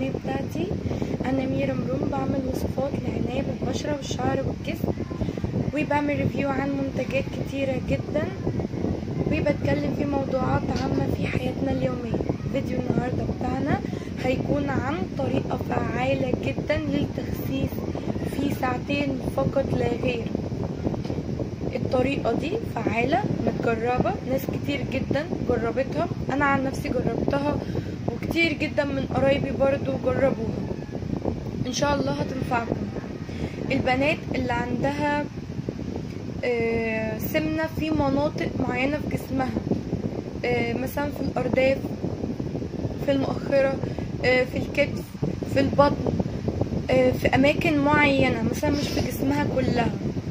اليومية بتاعتي أنا ميرا مروم بعمل وصفات لعناية بالبشرة والشعر والجسم وبعمل ريفيو عن منتجات كتيرة جدا وبتكلم في موضوعات عامة في حياتنا اليومية فيديو النهاردة بتاعنا هيكون عن طريقة فعالة جدا للتخسيس في ساعتين فقط لا غير الطريقة دي فعالة متجربة ناس كتير جدا جربتها أنا عن نفسي جربتها وكتير جدا من قرايبي برضو جربوها إن شاء الله هتنفعكم البنات اللي عندها سمنة في مناطق معينة في جسمها مثلا في الأرداف في المؤخرة في الكتف في البطن في أماكن معينة مثلا مش في جسمها كلها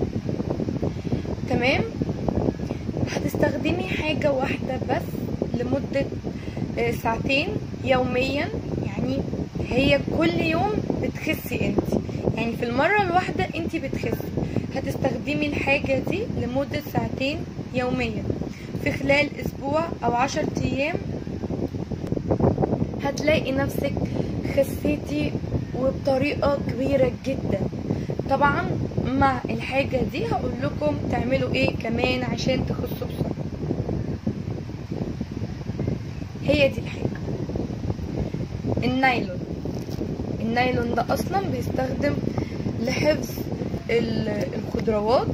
تمام هتستخدمي حاجة واحدة بس لمدة ساعتين يوميا يعني هي كل يوم بتخسي انت يعني في المرة الواحدة انت بتخسي هتستخدمي الحاجة دي لمدة ساعتين يوميا في خلال اسبوع او عشر ايام هتلاقي نفسك خسيتي وبطريقة كبيرة جدا طبعا مع الحاجة دي هقول لكم تعملوا ايه كمان عشان تخسوا بسرعة هي دي الحاجة النايلون النايلون ده اصلا بيستخدم لحفظ الخضروات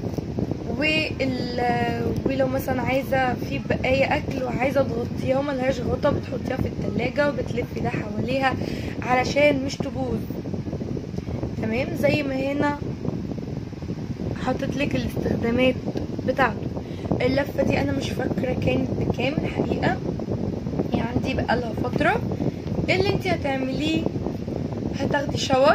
ولو مثلا عايزه في بقايا اكل وعايزه تغطيها وملهاش غطا بتحطيها في التلاجة وبتلفي ده حواليها علشان مش تبوظ تمام زي ما هنا حطت لك الاستخدامات بتاعته اللفه دي انا مش فاكره كانت بكام الحقيقه يعني دي بقالها فتره اللي انت هتعمليه هتاخدي شاور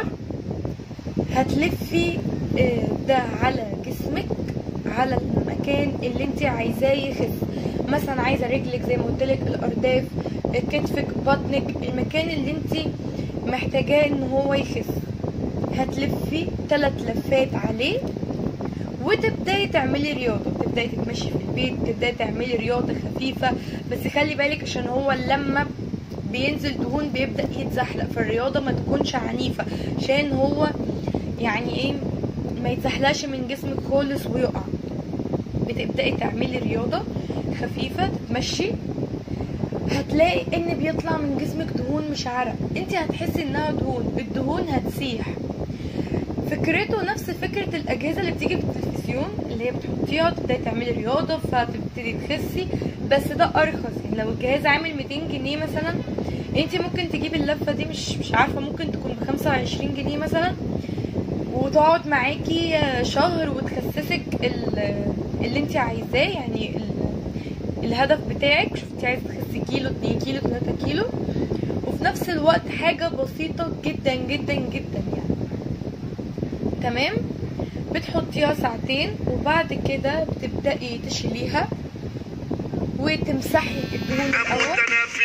هتلفي ده على جسمك على المكان اللي انت عايزاه يخف مثلا عايزه رجلك زي ما قلت لك الارداف كتفك بطنك المكان اللي انت محتاجاه ان هو يخف هتلفي ثلاث لفات عليه وتبداي تعملي رياضه تبداي تتمشي في البيت تبداي تعملي رياضه خفيفه بس خلي بالك عشان هو لما بينزل دهون بيبدا يتزحلق فالرياضه ما تكونش عنيفه عشان هو يعني ايه ما يتزحلقش من جسمك خالص ويقع بتبداي تعملي رياضه خفيفه تتمشي هتلاقي ان بيطلع من جسمك دهون مش عرق انت هتحسي انها دهون الدهون هتسيح فكرته نفس فكرة الأجهزة اللي بتيجي في التلفزيون اللي هي بتحطيها تبداي تعملي رياضة فتبتدي تخسي بس ده أرخص يعني لو الجهاز عامل 200 جنيه مثلا انت ممكن تجيبي اللفة دي مش مش عارفة ممكن تكون بخمسة وعشرين جنيه مثلا وتقعد معاكي شهر وتخسسك اللي انت عايزاه يعني الهدف بتاعك شفتي عايزه تخسي كيلو 2 كيلو 3 كيلو وفي نفس الوقت حاجه بسيطه جدا جدا جدا يعني تمام بتحطيها ساعتين وبعد كده بتبدأي تشيليها وتمسحي الدهون الأول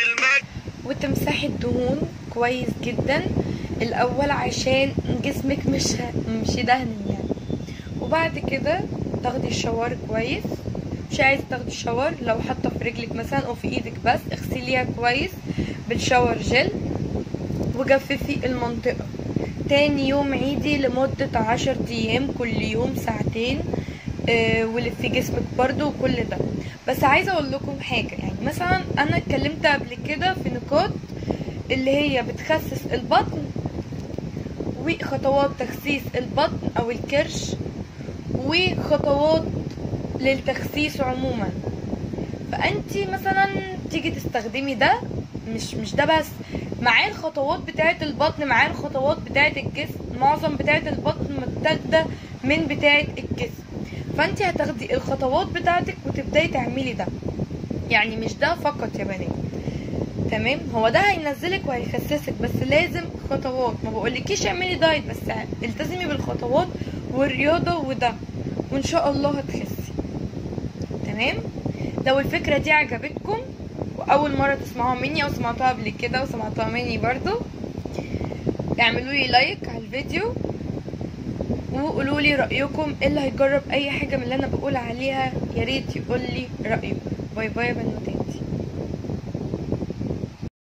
وتمسحي الدهون كويس جدا الأول عشان جسمك مش مش دهني يعني وبعد كده تاخدي الشاور كويس مش عايزه تاخدي الشاور لو حاطه في رجلك مثلا او في ايدك بس اغسليها كويس بالشاور جل وجففي المنطقه تاني يوم عيدي لمدة عشر ايام كل يوم ساعتين آه ولفي جسمك برضو وكل ده بس عايزة اقول لكم حاجة يعني مثلا انا اتكلمت قبل كده في نقاط اللي هي بتخسس البطن وخطوات تخسيس البطن او الكرش وخطوات للتخسيس عموما فانت مثلا تيجي تستخدمي ده مش مش ده بس معاه الخطوات بتاعه البطن معاه الخطوات بتاعه الجسم معظم بتاعه البطن متاخده من بتاعه الجسم فانت هتاخدي الخطوات بتاعتك وتبداي تعملي ده يعني مش ده فقط يا بنات تمام هو ده هينزلك وهيخسسك بس لازم خطوات ما بقولكيش اعملي دايت بس التزمي بالخطوات والرياضه وده وان شاء الله هتخسي تمام لو الفكره دي عجبتكم واول مره تسمعوها مني او سمعتوها قبل كده وسمعتوها مني برضو اعملوا لي لايك على الفيديو وقولوا لي رايكم اللي هيجرب اي حاجه من اللي انا بقول عليها يا ريت يقول لي رايه باي باي يا بنوتات